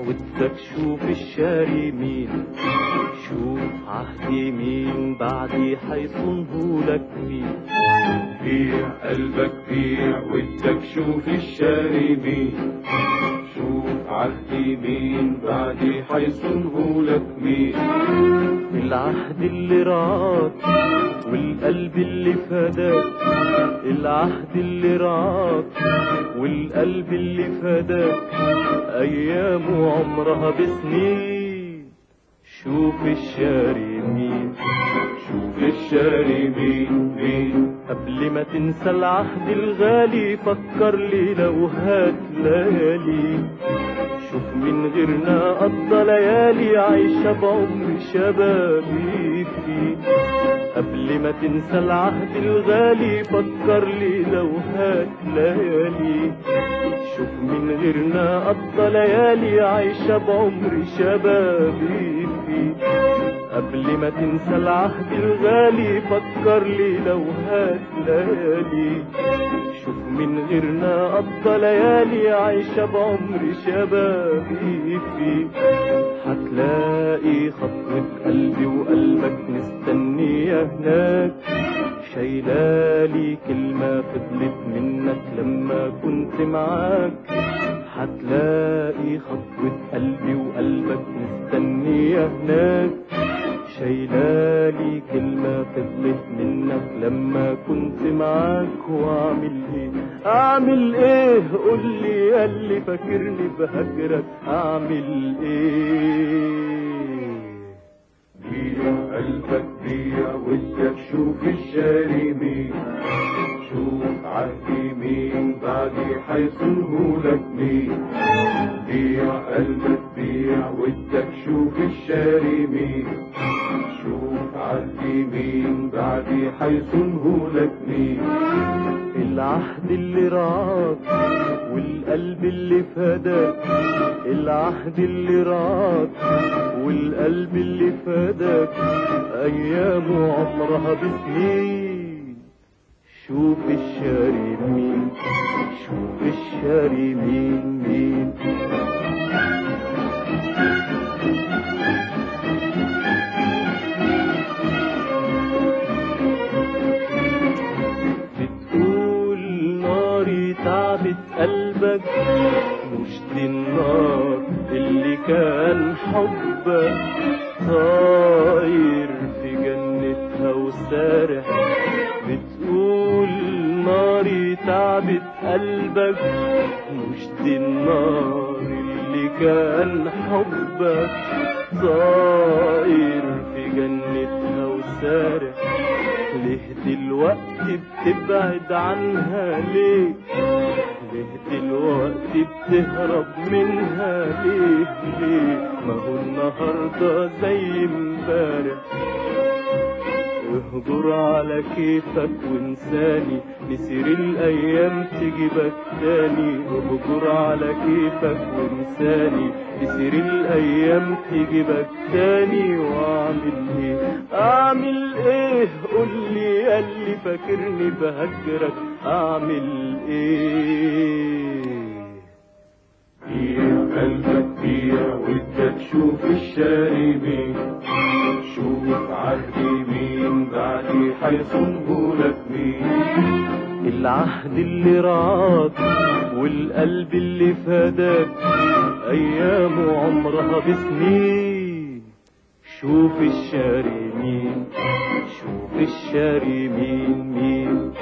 ودك شوف الشاري مين شوف عهدي مين بعدي حيصنه لك مين بيع قلبك بيع ودك شوف الشاري مين شوف عهدي مين بعدي حيصنه لك مين العهد اللي رعاك والقلب اللي فداك العهد اللي رعاك والقلب اللي فداك أيامه عمرها بسنين شوف الشاري مين شوف الشاري مين مين قبل ما تنسى العهد الغالي فكر لي لو هات ليالي شوف من غيرنا قضى ليالي عايشة بعمر شبابي فيه قبل ما تنسى العهد الغالي فكر لي لو هات ليالي شوف من غيرنا قضى ليالي عايشة بعمر شبابي فيه قبل ما تنسى العهد الغالي فكر لي لو هات ليالي شوف من غيرنا قضى ليالي عايشة بعمر شبابي فيه هتلاقي خطوة قلبي وقلبك مستنية هناك شايلالي كلمة فضلت منك لما كنت معاك هتلاقي خطوة قلبي وقلبك مستنية هناك شايلالي كلمة فضلت منك لما كنت معاك واعمل ايه اعمل ايه قول لي ياللي فاكرني بهجرك اعمل ايه بيع قلبك بيع ودك شوف الشاري مين شوف عهدي مين بعدي حيصنه لك مين بيع قلبك بيع ودك شوف الشاري مين شوف عهدي مين بعدي حيصنه لك مين العهد اللي رعاك والقلب اللي فداك العهد اللي رعاك والقلب اللي فداك ايامه عمرها بسنين شوف الشاري مين شوف الشاري مين مين بتقول ناري تعبت قلبك مش دي النار اللي كان حبك طاير في جنتها وسارح بتقول ناري تعبت قلبك مش دي النار اللي كان حبك طاير في جنتها وسارح ليه دلوقتي بتبعد عنها ليه ليه دلوقتي بتهرب منها ليه ليه ما هو النهارده زي امبارح اهجر على كيفك وانساني نسير الايام تجيبك تاني اهجر على كيفك وانساني نسير الايام تجيبك تاني واعمل ايه اعمل ايه قول لي ياللي فاكرني بهجرك اعمل ايه بيع قلبك بيع ودك شوف الشاري مين شوف عهدي مين بعدي حيصنه لك مين العهد اللي رعاك والقلب اللي فداك ايامه عمرها بسنين شوف الشاري مين شوف الشاري مين مين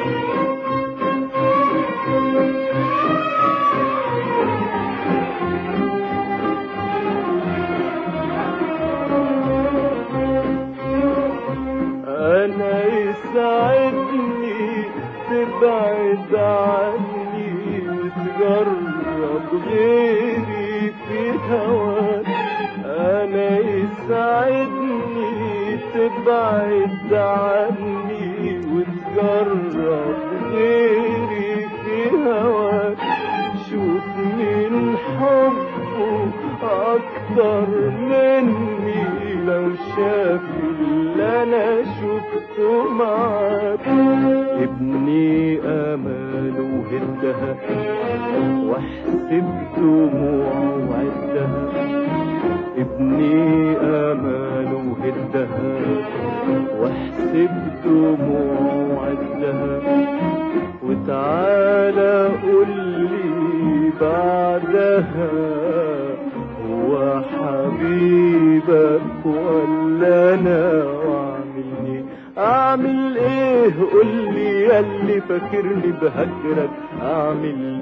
انا يسعدني تبعد عني وتجرب غيري في هواك انا يسعدني تبعد عني وتجرب غيري في هواك شوف مين حبه اكتر مني لو شاف اللي انا شفته معاك ابني اماله وهدها واحسب دموعه وعدها ابني اماله وهدها واحسب دموعه وعدها وتعالى قول لي بعدها هو حبيبك ولا انا واعمل ايه اعمل ايه قول لي ياللي فاكرني بهجرك اعمل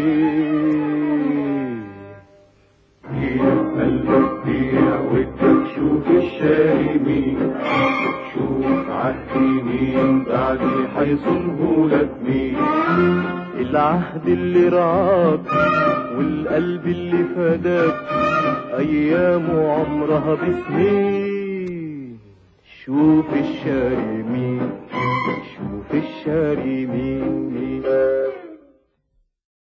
ايه بيع قلبك بيع ودك شوف الشاري مين شوف عهدي مين بعدي حيصنه لك مين العهد اللي رعاك والقلب اللي فداك ايامه عمرها بسنين شوف الشاري مين شوف الشاري مين مين